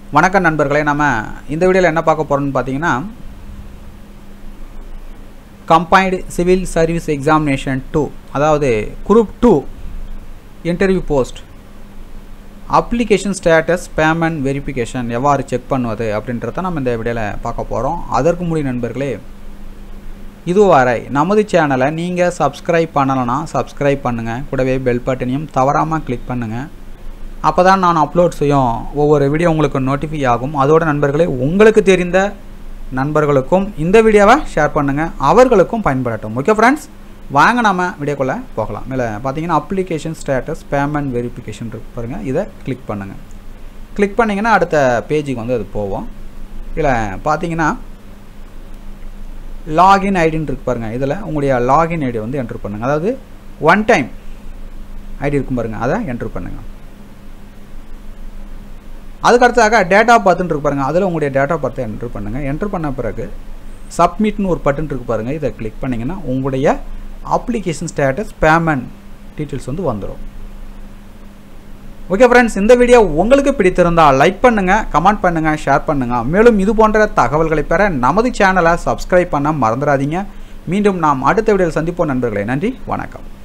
வணக்கம் நண்பர்களே நம்ம இந்த வீடியோவில் என்ன பார்க்க போகிறோம்னு பார்த்தீங்கன்னா combined civil service examination two அதாவது group two interview post application status payment verification எவ்வாறு செக் பண்ணுவது அப்படின்றத நம்ம இந்த வீடியோவில் பார்க்க போகிறோம் அதற்கு முடி நண்பர்களே இதுவரை நமது சேனலை நீங்கள் சப்ஸ்கிரைப் பண்ணலைன்னா சப்ஸ்கிரைப் பண்ணுங்கள் கூடவே பெல் பட்டனையும் தவறாமல் கிளிக் பண்ணுங்கள் அப்போ தான் நான் அப்லோட் செய்யும் ஒவ்வொரு வீடியோ உங்களுக்கு நோட்டிஃபை ஆகும் அதோட நண்பர்களே உங்களுக்கு தெரிந்த நண்பர்களுக்கும் இந்த வீடியோவை ஷேர் பண்ணுங்கள் அவர்களுக்கும் பயன்படட்டும் ஓகே ஃப்ரெண்ட்ஸ் வாங்க நம்ம வீடியோக்குள்ளே போகலாம் இதில் பார்த்தீங்கன்னா அப்ளிகேஷன் ஸ்டேட்டஸ் பேமெண்ட் வெரிஃபிகேஷன் இருக்கு பாருங்கள் இதை கிளிக் பண்ணுங்கள் கிளிக் பண்ணிங்கன்னா அடுத்த பேஜுக்கு வந்து அது போவோம் இதில் பார்த்தீங்கன்னா லாகின் ஐடின்னு இருக்கு பாருங்கள் இதில் உங்களுடைய லாகின் ஐடி வந்து என்ட்ரு பண்ணுங்கள் அதாவது ஒன் டைம் ஐடி இருக்கும் பாருங்கள் அதை என்ட்ரு பண்ணுங்கள் அதுக்கு அடுத்ததாக டேட் ஆஃப் பர்த்னு இருக்கு பாருங்கள் அதில் உங்களுடைய டேட் ஆஃப் பர்த்தை என்ட்ரு பண்ணுங்கள் என்ட்ரு பண்ண பிறகு சப்மிட்னு ஒரு பட்டன் இருக்கு பாருங்கள் இதை கிளிக் பண்ணிங்கன்னா உங்களுடைய அப்ளிகேஷன் ஸ்டேட்டஸ் பேமெண்ட் டீட்டெயில்ஸ் வந்து வந்துடும் ஓகே ஃப்ரெண்ட்ஸ் இந்த வீடியோ உங்களுக்கு பிடித்திருந்தால் லைக் பண்ணுங்கள் கமெண்ட் பண்ணுங்கள் ஷேர் பண்ணுங்கள் மேலும் இது போன்ற தகவல்களை பெற நமது சேனலை சப்ஸ்கிரைப் பண்ண மறந்துடாதீங்க மீண்டும் நாம் அடுத்த வீடியோவில் சந்திப்போம் நண்பர்களே நன்றி வணக்கம்